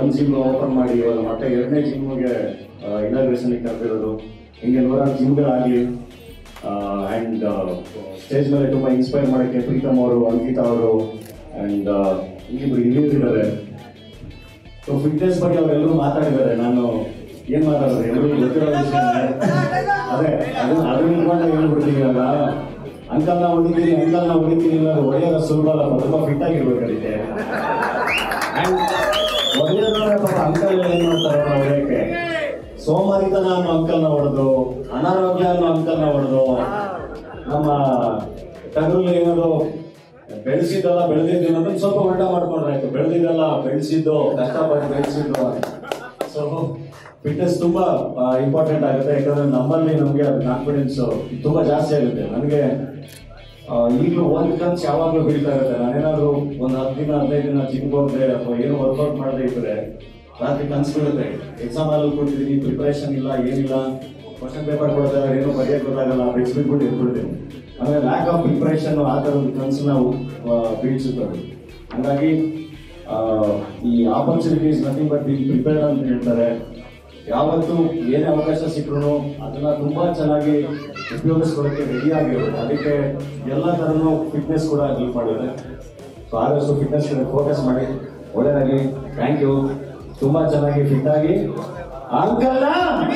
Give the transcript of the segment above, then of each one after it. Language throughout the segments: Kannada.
ಒಂದ್ ಜಿಮ್ ಓಪನ್ ಮಾಡಿ ಇವಾಗ ಮತ್ತೆ ಎರಡನೇ ಜಿಮ್ಗೆ ಇನಾಗ್ರೇಷನ್ ಕರೆದಿರೋದು ಹಿಂಗೆ ನೂರಾರು ಜಿಮ್ಗಳಾಗಲಿ ಆ್ಯಂಡ್ ಸ್ಟೇಜ್ ಮೇಲೆ ತುಂಬ ಇನ್ಸ್ಪೈರ್ ಮಾಡೋಕ್ಕೆ ಪ್ರೀತಮ್ ಅವರು ಅಂಕಿತಾ ಅವರು ಆ್ಯಂಡ್ ಇನ್ನಿಬ್ರು ಹಿರಿಯರಿದ್ದಾರೆ ಸೊ ಫಿಟ್ನೆಸ್ ಬಗ್ಗೆ ಅವರೆಲ್ಲರೂ ಮಾತಾಡಿದ್ದಾರೆ ನಾನು ಏನ್ ಮಾತಾಡೋದು ಎಲ್ಲರಿಗೂ ಗೊತ್ತಿರೋ ವಿಷಯ ಅದೇ ಅದನ್ನ ಅದನ್ನ ಇಟ್ಕೊಂಡು ಹೇಳ್ಬಿಡ್ತೀನಿ ಇವಾಗ ಅಂಕಲ್ನ ಹೊಡಿತೀನಿ ಅಂಕಲ್ನ ಹೊಡಿತೀನಿ ಇಲ್ಲ ಹೊಡೆಯೋದು ಸುಲಭ ಅಲ್ಲ ತುಂಬ ಫಿಟ್ ಆಗಿರ್ಬೇಕು ಅದಕ್ಕೆ And ಹೊಡೆಯೋದ್ರೆ ಪಾಪ ಅಂಕಲ್ ಏನ್ ಮಾಡ್ತಾರೆ ಅವ್ರನ್ನ ಹೊಡೆಯಕ್ಕೆ ಸೋಮಾರಿತನ ಅನ್ನೋ ಅಂಕಲ್ನ ಹೊಡೆದು ಅನಾರೋಗ್ಯ ಅನ್ನೋ ಅಂಕಲ್ನ ಹೊಡೆದು ನಮ್ಮ ಟಗರಲ್ಲಿ ಏನದು ಬೆಳೆಸಿದ್ದಲ್ಲ ಬೆಳೆದಿದ್ದು ಅನ್ನೋದನ್ನ ಸ್ವಲ್ಪ ಉಲ್ಟಾ ಮಾಡ್ಕೊಂಡ್ರೆ ಆಯ್ತು ಬೆಳೆದಿದ್ದಲ್ಲ ಬೆಳೆಸಿದ್ದು ಕಷ್ಟಪಟ್ಟು ಬೆಳೆಸಿದ್ದು ಸೊ ಫಿಟ್ನೆಸ್ ತುಂಬಾ ಇಂಪಾರ್ಟೆಂಟ್ ಆಗುತ್ತೆ ಯಾಕಂದ್ರೆ ನಮ್ಮಲ್ಲಿ ನಮಗೆ ಅದು ಕಾನ್ಫಿಡೆನ್ಸ್ ತುಂಬಾ ಜಾಸ್ತಿ ಆಗುತ್ತೆ ನನಗೆ ಆ, ಈಗಲೂ ಒಂದು ಕನ್ಸು ಯಾವಾಗಲೂ ಬೀಳ್ತಾ ಇರುತ್ತೆ ನಾನೇನಾದ್ರೂ ಒಂದು ಹತ್ತು ದಿನ ಹದಿನೈದು ದಿನ ಜಿಮ್ಗೆ ಹೋದ್ರೆ ಅಥವಾ ಏನು ವರ್ಕೌಟ್ ಮಾಡದೇ ಇದ್ರೆ ರಾತ್ರಿ ಕನ್ಸು ಬೀಳುತ್ತೆ ಎಕ್ಸಾಮ್ ಅಲ್ಲಿ ಕೂತಿದ್ದೀನಿ ಪ್ರಿಪರೇಷನ್ ಇಲ್ಲ ಏನಿಲ್ಲ ಕ್ವಶನ್ ಪೇಪರ್ ಕೊಡ್ತಾರೆ ಏನು ಬರೆಯಕ್ಕೆ ಗೊತ್ತಾಗಲ್ಲ ಬಿಟ್ಬಿಟ್ಟು ಇಟ್ಬಿಡ್ತೀನಿ ಆಮೇಲೆ ಲ್ಯಾಕ್ ಆಫ್ ಪ್ರಿಪರೇಷನ್ ಆ ಥರದ ಕನಸು ನಾವು ಬೀಳ್ಸುತ್ತದೆ ಹಾಗಾಗಿ ಆ, ಈ opportunities nothing but be prepared ಅಂತ ಹೇಳ್ತಾರೆ ಯಾವತ್ತು ಏನೇ ಅವಕಾಶ ಸಿಕ್ಕರು ಅದನ್ನ ತುಂಬಾ ಚೆನ್ನಾಗಿ ಉಪಯೋಗಿಸ್ಕೊಳ್ಳೋಕೆ ರೆಡಿ ಆಗಿರೋದು ಅದಕ್ಕೆ ಎಲ್ಲ ಥರನೂ ಫಿಟ್ನೆಸ್ ಕೂಡ ಹೆಲ್ಪ್ ಮಾಡಿದೆ ಸೊ ಆದಷ್ಟು ಫಿಟ್ನೆಸ್ ಫೋಕಸ್ ಮಾಡಿ ಒಳ್ಳೆಯದಾಗಿ ಥ್ಯಾಂಕ್ ಯು ತುಂಬಾ ಚೆನ್ನಾಗಿ ಫಿಟ್ ಆಗಿ ಅಂಕಲ್ನ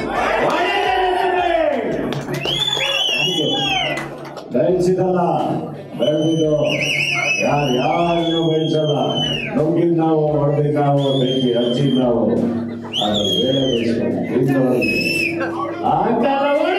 ಬೆಳೆಸಿದಲ್ಲ ಬೆಳೆದಿದ್ದು ಯಾರು ಯಾರನ್ನು ಬೆಳೆಸಲ್ಲ ನುಗ್ಗಿದ್ ನಾವು ಹೊಡೆದಿದ್ ನಾವು ಬೆಂಕಿ ಹಚ್ಚಿದ್ ನಾವು ಅದು ಬೇರೆ ಬೆಳೆಸ್ಕೊಂಡು ಅಂಕಲ್